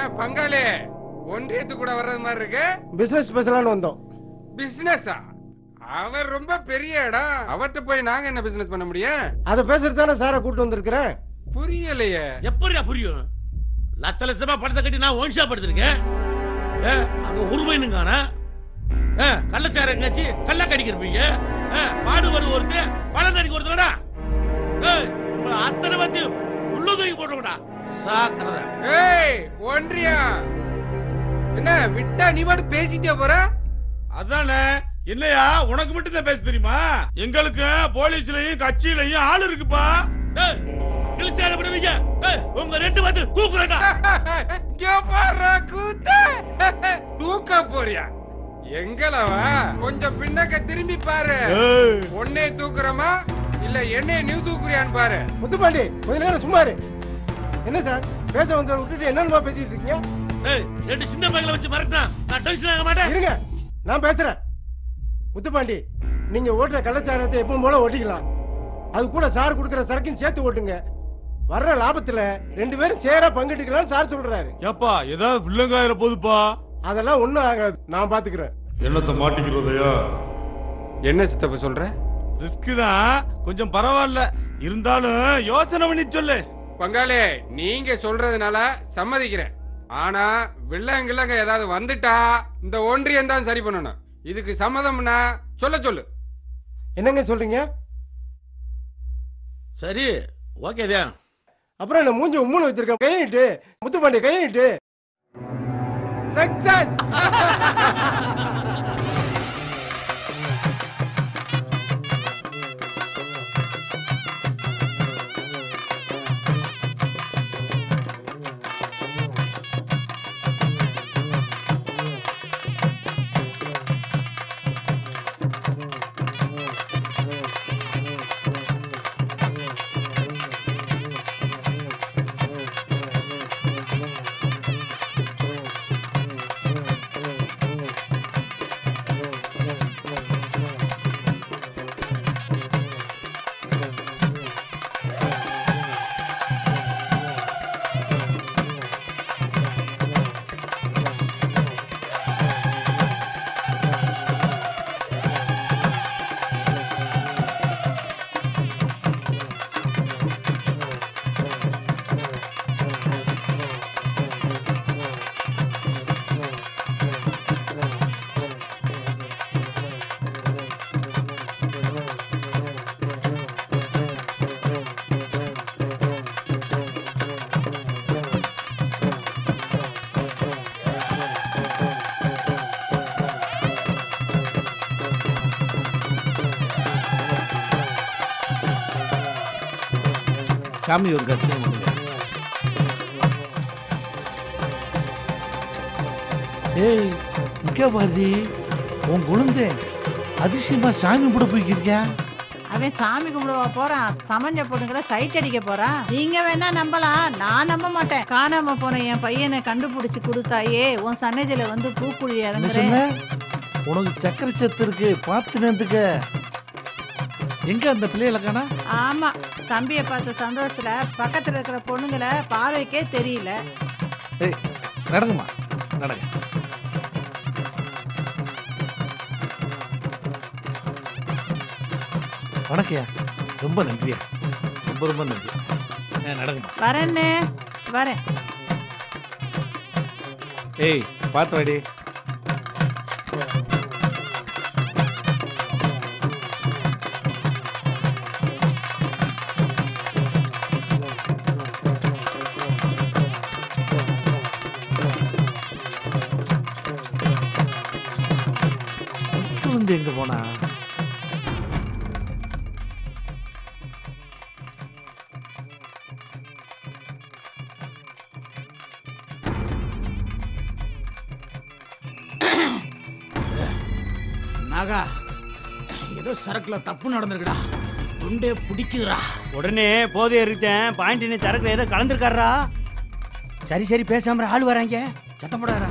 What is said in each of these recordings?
பங்காளி ஒன்றியத்து கூட வர்றது மாதிரி இருக்கு பிசினஸ் பேசலாம்னு வந்தோம் பிசினஸா அவர் ரொம்ப பெரிய இடம் அவர்கிட்ட போய் நாங்க என்ன பிசினஸ் பண்ண முடியும் அதை பேசுறது தானே சாரை கூட்டு வந்திருக்கிறேன் புரியலையே எப்படியா புரியும் லட்ச லட்சமா பணத்தை கட்டி நான் ஒன் ஷாப் எடுத்திருக்கேன் ஏ, அங்க உருமைனுங்கான கள்ளச்சாரம் எங்காச்சு கள்ள கடிக்கிறப்பீங்க பாடுபடு ஒருத்தர் பழம் கடிக்க ஒருத்தரடா அத்தனை பத்தி உள்ள தூக்கி போட்டுடா சாக்கிறத ஏய் ஒன்றியம் என்ன விட்டா நீ பாட்டு பேசிட்டே போற அதானே என்னையா உனக்கு மட்டும் தான் பேச தெரியுமா எங்களுக்கு போலீஸ்லயும் கட்சியிலயும் ஆள் இருக்குப்பா கிழிச்சால விடுவீங்க ஏய், உங்க ரெண்டு வந்து தூக்குறடா இங்க பாரு கூத்த தூக்க போறியா எங்களவா கொஞ்சம் பின்னக்க திரும்பி பாரு உன்னை தூக்குறமா இல்ல என்னைய நீ தூக்குறியான்னு பாரு முத்துப்பாண்டி கொஞ்ச நேரம் சும்மா இரு என்ன சார் பேச வந்தவரை விட்டுட்டு என்னென்னமா பேசிட்டு இருக்கீங்க ஏய் ரெண்டு சின்ன பையங்களை வச்சு மிரட்டினா நான் டென்ஷன் ஆக மாட்டேன் இருங்க நான் பேசுறேன் முத்துப்பாண்டி நீங்க ஓட்டுற கள்ளச்சாரத்தை எப்பவும் போல ஓட்டிக்கலாம் அது கூட சார் கொடுக்குற சரக்கையும் சேர்த்து ஓட்டுங்க வர்ற லாபத்துல ரெண்டு பேரும் சேரா பங்கிட்டுக்கலாம்னு சார் சொல்றாரு ஏப்பா ஏதாவது வில்லங்காயிர போதுப்பா அதெல்லாம் ஒண்ணும் ஆகாது நான் பாத்துக்கிறேன் என்னத்த மாட்டிக்கிறதையா என்ன சித்தப்ப சொல்ற ரிஸ்க் தான் கொஞ்சம் பரவாயில்ல இருந்தாலும் யோசனை பண்ணி சொல்லு பங்காளி நீங்க சொல்றதுனால சம்மதிக்கிறேன் ஆனா வில்லங்கில்லங்க ஏதாவது வந்துட்டா இந்த ஒன்றியம் தான் சரி பண்ணணும் இதுக்கு சம்மதம்னா சொல்ல சொல்லு என்னங்க சொல்றீங்க சரி ஓகே தான் அப்புறம் என்ன மூஞ்சி மூணு வச்சிருக்கேன் கையிட்டு முத்துப்பாண்டி கையிட்டு சக்சஸ் சாமி ஒரு கருத்து பண்ணுங்க ஏய் இங்க பாரு உன் குழந்தை அதிசயமா சாமி கும்பிட போய்க்கிருக்கேன் அவன் சாமி கும்பிடுவா போறான் சமஞ்ச பொண்ணுங்களை சைட் அடிக்க போறான் நீங்க வேணா நம்பலாம் நான் நம்ப மாட்டேன் காணாம போன என் பையனை கண்டுபிடிச்சு கொடுத்தாயே உன் சன்னதியில வந்து பூக்குழி என்ன இறங்குறேன் சொன்ன உனக்கு சக்கரை சத்து இருக்கு பார்த்து நேர்ந்துக்க எங்க அந்த பிள்ளைகளை காணா ஆமா தம்பியை பார்த்த சந்தோஷத்துல பக்கத்துல இருக்கிற பொண்ணுங்களை பார்வைக்கே தெரியல ஏய் நடக்குமா நடங்க வணக்கம்யா ரொம்ப நன்றியா ரொம்ப ரொம்ப நன்றி ஆ, நடக்குமா வரேன்னு வரேன் ஏய் பார்த்து வாடி வந்து எங்க போனா நாகா ஏதோ சரக்குல தப்பு நடந்திருக்குடா துண்டே பிடிக்குதுடா உடனே போதை இருக்கேன் பாயிண்ட் சரக்குல ஏதோ கலந்துருக்காரா சரி சரி பேசாம ஆள் வராங்க சத்தம் போடாரா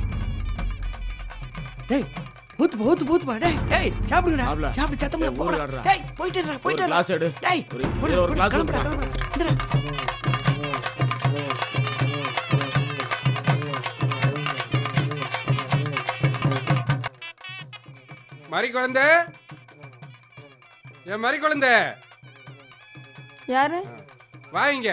டேய் ஊத்து ஊத்து ஊத்து பா டேய் டேய் சாப்பிடுங்கடா ஆப்ல. சாப்பிடு சத்தம் ஏய், போடா ஊரு டேய் போயிட்டு இருடா, ஒரு போயிட்டு இருடா. glass எடு. டேய் ஒரு- போடு, ஒரு போடு, glass கிளம்புடா, எடுப்பா. கிளம்புடா. இந்தடா. மறி குழந்தை என் மறி குழந்தை யாரு வாங்க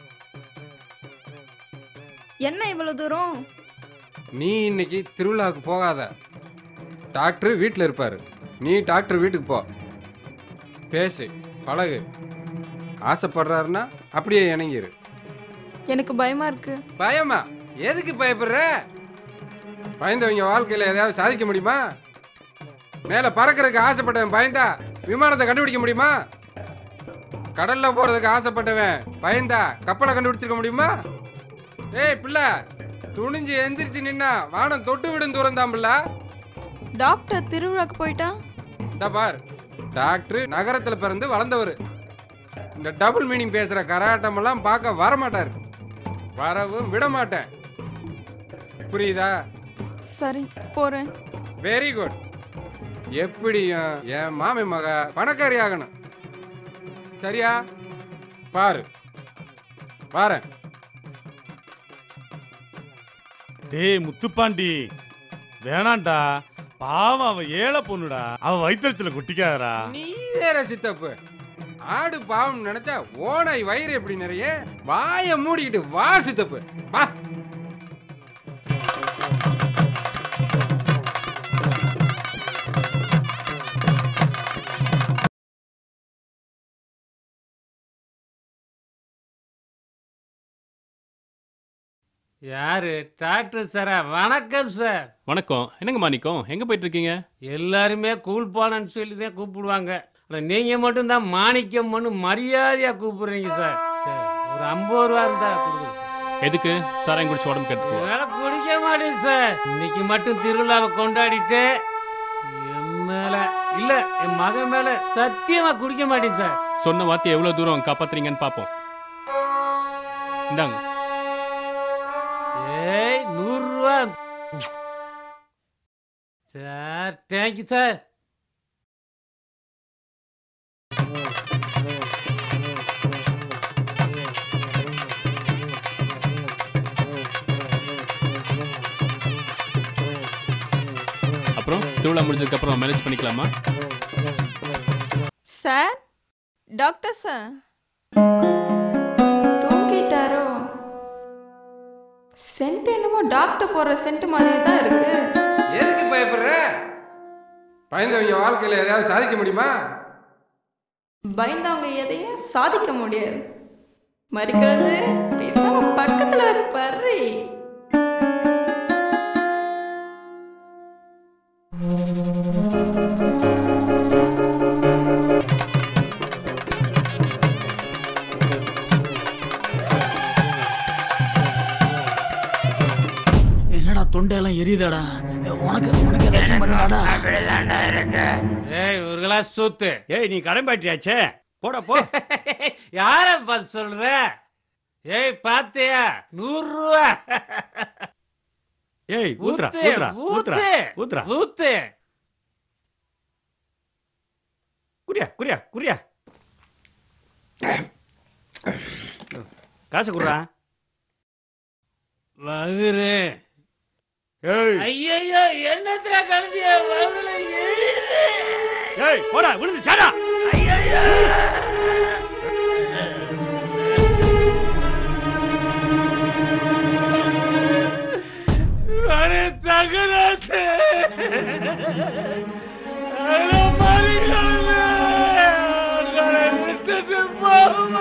என்ன இவ்வளவு தூரம் நீ இன்னைக்கு திருவிழாவுக்கு போகாத டாக்டர் வீட்டில் இருப்பாரு நீ டாக்டர் வீட்டுக்கு போ பேசு பழகு ஆசைப்படுறாருன்னா அப்படியே இணங்கிரு எனக்கு பயமா இருக்கு பயமா எதுக்கு பயப்படுற பயந்தவங்க வாழ்க்கையில் எதையாவது சாதிக்க முடியுமா மேலே பறக்கிறதுக்கு ஆசைப்பட்டவன் பயந்தா விமானத்தை கண்டுபிடிக்க முடியுமா கடல்ல போறதுக்கு ஆசைப்பட்டவன் பயந்தா கப்பலை கண்டுபிடிச்சிருக்க முடியுமா ஏய் பிள்ளை துணிஞ்சு எந்திரிச்சு நின்னா வானம் தொட்டு விடும் தூரம் தான் பிள்ளை டாக்டர் திருவிழாக்கு போயிட்டா இதா பார் டாக்டர் நகரத்துல பிறந்து வளர்ந்தவர் இந்த டபுள் மீனிங் பேசுற கராட்டமெல்லாம் பார்க்க வர மாட்டார் வரவும் விட மாட்டேன் புரியுதா சரி போறேன் வெரி குட் எப்படியும் என் மாமி மக பணக்காரி ஆகணும் சரியா பாரு பாரு டேய் முத்துப்பாண்டி வேணாம்டா பாவம் அவ ஏழை பொண்ணுடா அவ வயிற்றுல குட்டிக்காதடா நீ வேற சித்தப்பு ஆடு பாவம் நினைச்சா ஓனாய் வயிறு எப்படி நிறைய வாயை மூடிக்கிட்டு வா சித்தப்பு வா யாரு டாக்டர் சாரா வணக்கம் சார் வணக்கம் என்னங்க மாணிக்கம் எங்க போயிட்டு இருக்கீங்க எல்லாருமே கூழ்பானன்னு சொல்லி தான் கூப்பிடுவாங்க ஆனா நீங்க மட்டும் தான் மாணிக்கம்னு மரியாதையா கூப்பிடுறீங்க சார் சார், ஒரு ஐம்பது ரூபா இருந்தா கொடுங்க எதுக்கு சாராயம் குடிச்சு உடம்பு கெடுத்துக்கோ என்னால குடிக்க மாட்டேன் சார் இன்னைக்கு மட்டும் திருவிழாவை கொண்டாடிட்டு என் மேல இல்ல என் மகன் மேல சத்தியமா குடிக்க மாட்டேன் சார் சொன்ன வார்த்தை எவ்வளவு தூரம் காப்பாத்துறீங்கன்னு பாப்போம் இந்தாங்க ஏய் நூறு ரூபா சார் தேங்க்யூ சார் அப்புறம் திருவிழா முடிஞ்சதுக்கு அப்புறம் மேனேஜ் பண்ணிக்கலாமா சார் டாக்டர் சார் தூங்கிட்டாரோ சென்ட் என்னமோ டாக்டர் போடுற சென்ட் மாதிரி தான் இருக்கு எதுக்கு பயப்படுற பயந்தவங்க வாழ்க்கையில ஏதாவது சாதிக்க முடியுமா பயந்தவங்க எதையும் சாதிக்க முடியாது மறிக்கிறது பேசாம பக்கத்துல ஒரு பர்றி என்னடா தொண்டையெல்லாம் எரியுதாடா உனக்கு உனக்கு ஏதாச்சும் பண்ணுடாடா ஏய் ஒரு கிளாஸ் சூத்து ஏய் நீ கடம்பாட்டியாச்சே போட போ யார பார்த்து சொல்ற ஏய் பாத்தியா நூறு ரூபா ஏய் ஊத்துறா ஊத்து, ஊத்துறா ஊத்துறா ஊத்து, ஊத்துறா ஊத்து குரியா குரியா குரியா காசு குடுறா வகுரு ஏய் ஐயோ என்னத்துல கலந்திய வகுருல எரியுது ஏய் போடா விழுந்து சாடா ஐயோ அरे தகராசு அட மறிகளே உங்களை விட்டுட்டு போக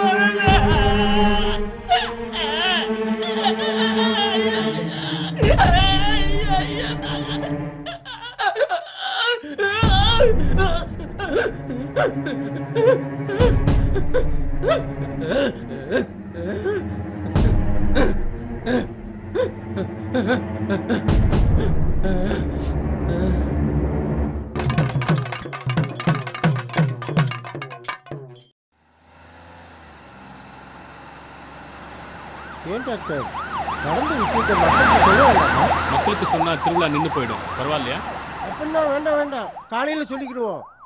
ஏன் டாக்டர் நடந்த விஷயத்தை மக்களுக்கு சொல்ல வேண்டாமா மக்களுக்கு சொன்னா திருவிழா நின்னு போயிடும் பரவாயில்லையா அப்படின்னா வேண்டாம் வேண்டாம் காலையில் சொல்லிக்கிடுவோம்